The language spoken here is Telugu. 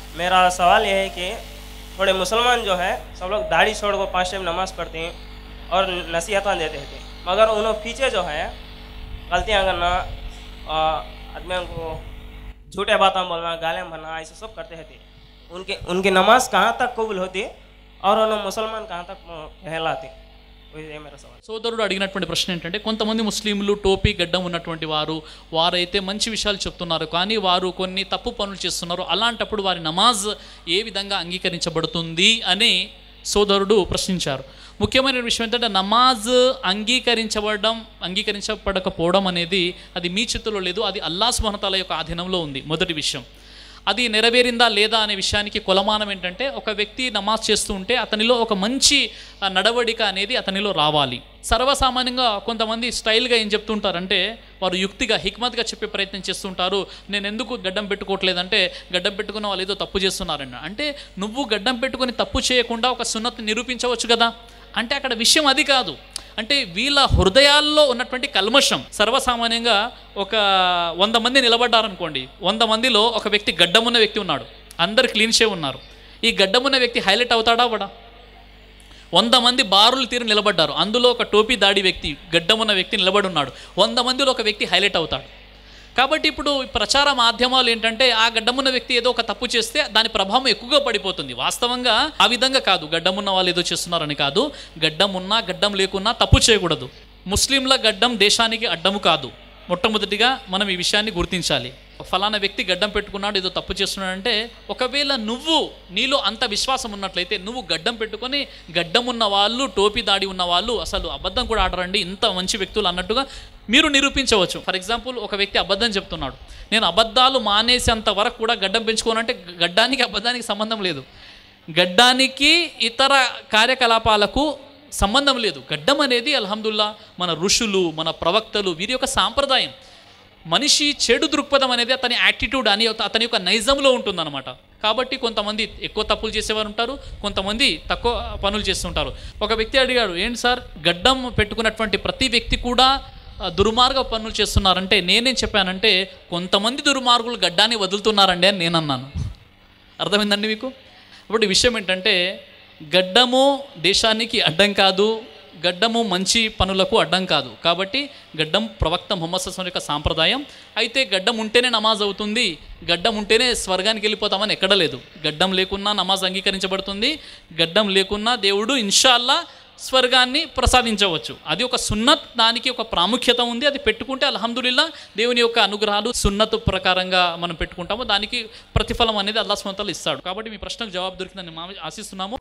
मेरा सवाल ये है कि थोड़े मुसलमान जो है सब लोग दाढ़ी छोड़ को पाँच टाइम नमाज पढ़ते हैं और नसीहतें देते थे मगर उन्होंने पीछे जो है गलतियाँ करना आ, आदमियों को झूठे बातें बोलना गालियाँ भरना ऐसे सब करते थे उनके उनकी नमाज कहाँ तक कबूल होती और उन्हें मुसलमान कहाँ तक कहलाते वही ये मेरा सवाल సోదరుడు అడిగినటువంటి ప్రశ్న ఏంటంటే కొంతమంది ముస్లింలు టోపీ గడ్డం ఉన్నటువంటి వారు వారైతే మంచి విషయాలు చెప్తున్నారు కానీ వారు కొన్ని తప్పు పనులు చేస్తున్నారు అలాంటప్పుడు వారి నమాజ్ ఏ విధంగా అంగీకరించబడుతుంది అని సోదరుడు ప్రశ్నించారు ముఖ్యమైన విషయం ఏంటంటే నమాజ్ అంగీకరించబడడం అంగీకరించబడకపోవడం అనేది అది మీ చేతుల్లో లేదు అది అల్లా సుమహతాల యొక్క ఆధీనంలో ఉంది మొదటి విషయం అది నెరవేరిందా లేదా అనే విషయానికి కొలమానం ఏంటంటే ఒక వ్యక్తి నమాజ్ చేస్తూ ఉంటే అతనిలో ఒక మంచి ఆ, నడవడిక అనేది అతనిలో రావాలి సర్వసామాన్యంగా కొంతమంది స్టైల్గా ఏం చెప్తుంటారంటే వారు యుక్తిగా హిక్మత్గా చెప్పే ప్రయత్నం చేస్తుంటారు నేను ఎందుకు గడ్డం పెట్టుకోవట్లేదంటే గడ్డం పెట్టుకున్న వాళ్ళు ఏదో తప్పు చేస్తున్నారన్న అంటే నువ్వు గడ్డం పెట్టుకొని తప్పు చేయకుండా ఒక సున్నతి నిరూపించవచ్చు కదా అంటే అక్కడ విషయం అది కాదు అంటే వీళ్ళ హృదయాల్లో ఉన్నటువంటి కల్మషం సర్వసామాన్యంగా ఒక వంద మంది నిలబడ్డారనుకోండి వంద మందిలో ఒక వ్యక్తి గడ్డమున్న వ్యక్తి ఉన్నాడు అందరు క్లీన్ షేవ్ ఉన్నారు ఈ గడ్డమున్న వ్యక్తి హైలైట్ అవుతాడా అవడా వంద మంది బారులు తీరి నిలబడ్డారు అందులో ఒక టోపీ దాడి వ్యక్తి గడ్డమున్న వ్యక్తి నిలబడి ఉన్నాడు వంద మందిలో ఒక వ్యక్తి హైలైట్ అవుతాడు కాబట్టి ఇప్పుడు ఈ ప్రచార మాధ్యమాలు ఏంటంటే ఆ గడ్డమున్న వ్యక్తి ఏదో ఒక తప్పు చేస్తే దాని ప్రభావం ఎక్కువగా పడిపోతుంది వాస్తవంగా ఆ విధంగా కాదు గడ్డమున్న వాళ్ళు ఏదో చేస్తున్నారని కాదు గడ్డం ఉన్నా గడ్డం లేకున్నా తప్పు చేయకూడదు ముస్లింల గడ్డం దేశానికి అడ్డము కాదు మొట్టమొదటిగా మనం ఈ విషయాన్ని గుర్తించాలి ఫలానా వ్యక్తి గడ్డం పెట్టుకున్నాడు ఏదో తప్పు చేస్తున్నాడంటే ఒకవేళ నువ్వు నీలో అంత విశ్వాసం ఉన్నట్లయితే నువ్వు గడ్డం పెట్టుకొని గడ్డం ఉన్న వాళ్ళు టోపీ దాడి ఉన్న వాళ్ళు అసలు అబద్ధం కూడా ఆడరండి ఇంత మంచి వ్యక్తులు అన్నట్టుగా మీరు నిరూపించవచ్చు ఫర్ ఎగ్జాంపుల్ ఒక వ్యక్తి అబద్ధం చెప్తున్నాడు నేను అబద్ధాలు మానేసేంత వరకు కూడా గడ్డం పెంచుకోనంటే గడ్డానికి అబద్ధానికి సంబంధం లేదు గడ్డానికి ఇతర కార్యకలాపాలకు సంబంధం లేదు గడ్డం అనేది అల్హమ్దుల్లా మన ఋషులు మన ప్రవక్తలు వీరి యొక్క సాంప్రదాయం మనిషి చెడు దృక్పథం అనేది అతని యాటిట్యూడ్ అని అతని యొక్క నైజంలో ఉంటుందన్నమాట కాబట్టి కొంతమంది ఎక్కువ తప్పులు చేసేవారు ఉంటారు కొంతమంది తక్కువ పనులు చేస్తుంటారు ఒక వ్యక్తి అడిగాడు ఏంటి సార్ గడ్డం పెట్టుకున్నటువంటి ప్రతి వ్యక్తి కూడా ఆ, దుర్మార్గ పనులు చేస్తున్నారంటే నేనేం చెప్పానంటే కొంతమంది దుర్మార్గులు గడ్డాన్ని వదులుతున్నారండి అని నేను అన్నాను అర్థమైందండి మీకు ఇప్పుడు ఈ విషయం ఏంటంటే గడ్డము దేశానికి అడ్డం కాదు గడ్డము మంచి పనులకు అడ్డం కాదు కాబట్టి గడ్డం ప్రవక్త ముహమ్మద్ సస్సం యొక్క సాంప్రదాయం అయితే గడ్డం ఉంటేనే నమాజ్ అవుతుంది గడ్డం ఉంటేనే స్వర్గానికి వెళ్ళిపోతామని ఎక్కడ లేదు గడ్డం లేకున్నా నమాజ్ అంగీకరించబడుతుంది గడ్డం లేకున్నా దేవుడు ఇన్షాల్లా స్వర్గాన్ని ప్రసాదించవచ్చు అది ఒక సున్నత్ దానికి ఒక ప్రాముఖ్యత ఉంది అది పెట్టుకుంటే అల్హమ్దుల్లా దేవుని యొక్క అనుగ్రహాలు సున్నత్ ప్రకారంగా మనం పెట్టుకుంటాము దానికి ప్రతిఫలం అనేది అల్లా స్వంతలు ఇస్తాడు కాబట్టి మీ ప్రశ్నకు జవాబు దొరికిందని మేము ఆశిస్తున్నాము